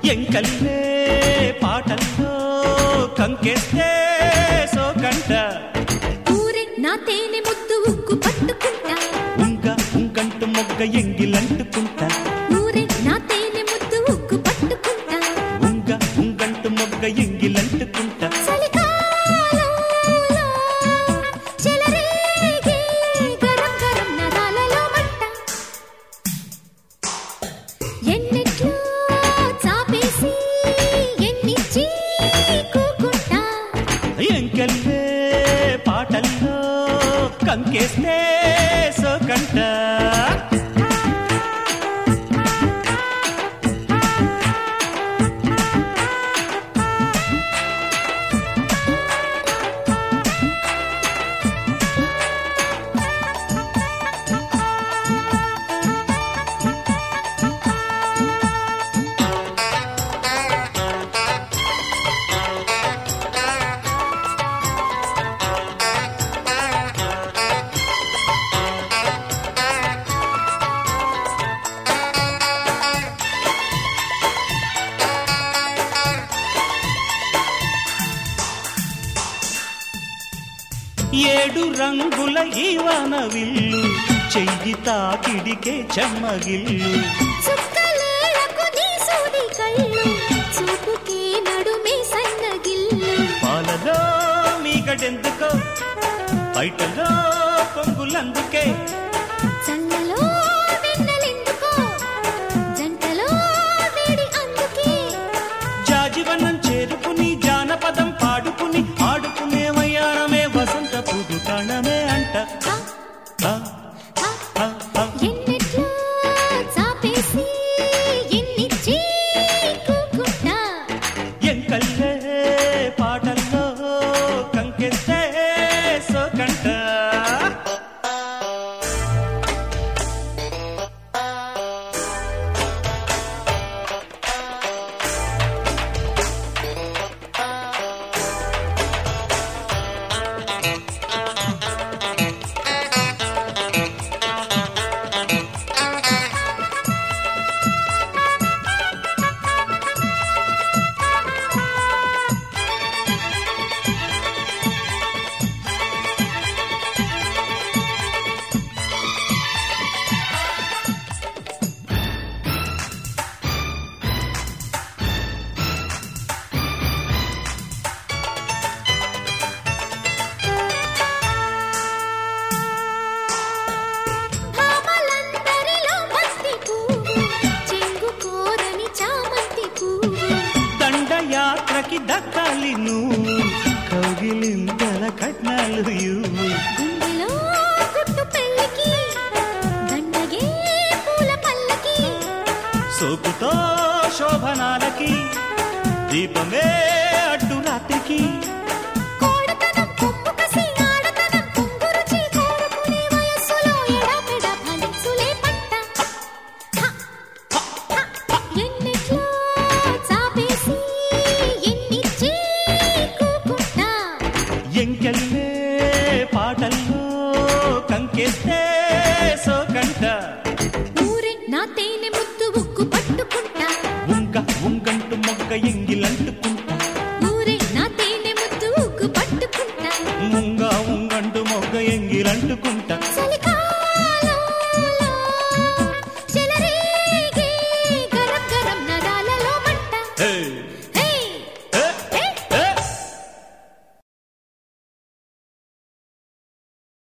ఎంకల్లే పాటల్లో కంకెస్తే సోకంట ఊరే నా తేనె ముద్దు ఉక్కు పట్టుకుంటా ఉంగ ఉంగంటు మొగ్గ ఎంగిలంటుకుంటా ఊరే నా తేనె ముద్దు ఉక్కు పట్టుకుంటా ఉంగ ఉంగంటు మొగ్గ ఎంగిలంటుకుంటా చలికాలంలో చెలరేగే గరం గరం నరాలలో మంట ఎన్నెట్లో చాపేసి ఎన్నిచ్చి కూకుంటా ఎంకల్లే పాటల్లో కంకేస్తే సోకంట ఏడు రంగుల ఈవన విల్లు చెయ్యి తాకిడికే చెమ్మగిల్లు చుక్కలేలకు నీ సూది కళ్ళు చూపుకే నడుమే సన్నగిల్లు పాలలో మీగడెందుకో బయటలో పొంగులందుకే చల్లలో వెన్నెలెందుకో జంటలో వేడి అందుకే జాజివనం చేరుకుని జానపదం పాడుకుని ఆడుకునే వయ్యారమే వసంత పుదుకణమే అంట హా, ఆ, హా, ఆ, ఆ. ఎన్నెట్లో చాపేసి ఎన్నిచ్చి కూకుంటా ఎంకల్లే పాటల్లో కంకెస్తే సోకంట భామలందరిలో బంతి పువ్వు చెంగు కోరని చామంతి పువ్వు దండయాత్రకి దక్కాలి నువ్వు కౌగిలింతల కట్నాలు ఇవ్వు గుండెలో గుట్టు పెళ్ళికి దండగే పూల పల్లకి సోకుతో శోభనాలకి దీపమే అడ్డు రాత్రికి కోడతనం కొమ్ము కసి ఆడతనం పొంగురుచి కోరుకునే వయస్సులో ఎడపెడ ఫలించులే పంట హ, హ, హ. ఎన్నెట్లో చాపేసి ఎన్నిచ్చి కూకుంటా ఎంకెల్లే పాటల్లో కంకెస్తే సోకంట ఊరే నా తే